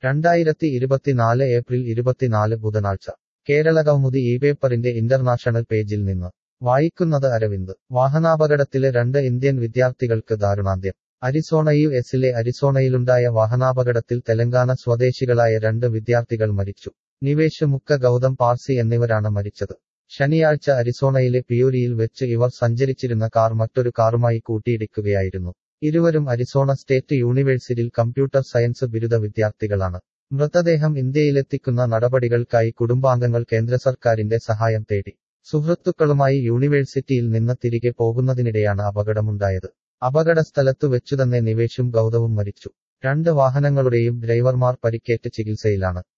രണ്ടായിരത്തി ഇരുപത്തിനാല് ഏപ്രിൽ ഇരുപത്തിനാല് ബുധനാഴ്ച കേരള കൗമുദി ഈ പേപ്പറിന്റെ ഇന്റർനാഷണൽ പേജിൽ നിന്ന് വായിക്കുന്നത് അരവിന്ദ് വാഹനാപകടത്തില് രണ്ട് ഇന്ത്യൻ വിദ്യാർത്ഥികൾക്ക് ദാരുണാന്ത്യം അരിസോണ യു എസിലെ അരിസോണയിലുണ്ടായ വാഹനാപകടത്തിൽ തെലങ്കാന സ്വദേശികളായ രണ്ട് വിദ്യാർത്ഥികൾ മരിച്ചു നിവേശ് മുക്ക ഗൗതം പാർസി എന്നിവരാണ് മരിച്ചത് ശനിയാഴ്ച അരിസോണയിലെ പിയൂരിയിൽ വെച്ച് ഇവർ സഞ്ചരിച്ചിരുന്ന കാർ മറ്റൊരു കാറുമായി കൂട്ടിയിടിക്കുകയായിരുന്നു ഇരുവരും അരിസോണ സ്റ്റേറ്റ് യൂണിവേഴ്സിറ്റിയിൽ കമ്പ്യൂട്ടർ സയൻസ് ബിരുദ വിദ്യാർത്ഥികളാണ് മൃതദേഹം ഇന്ത്യയിലെത്തിക്കുന്ന നടപടികൾക്കായി കുടുംബാംഗങ്ങൾ കേന്ദ്ര സർക്കാരിന്റെ സഹായം തേടി സുഹൃത്തുക്കളുമായി യൂണിവേഴ്സിറ്റിയിൽ നിന്ന് തിരികെ പോകുന്നതിനിടെയാണ് അപകടമുണ്ടായത് അപകടസ്ഥലത്തു വെച്ചുതന്നെ നിവേശും ഗൗതവും മരിച്ചു രണ്ട് വാഹനങ്ങളുടെയും ഡ്രൈവർമാർ പരിക്കേറ്റ് ചികിത്സയിലാണ്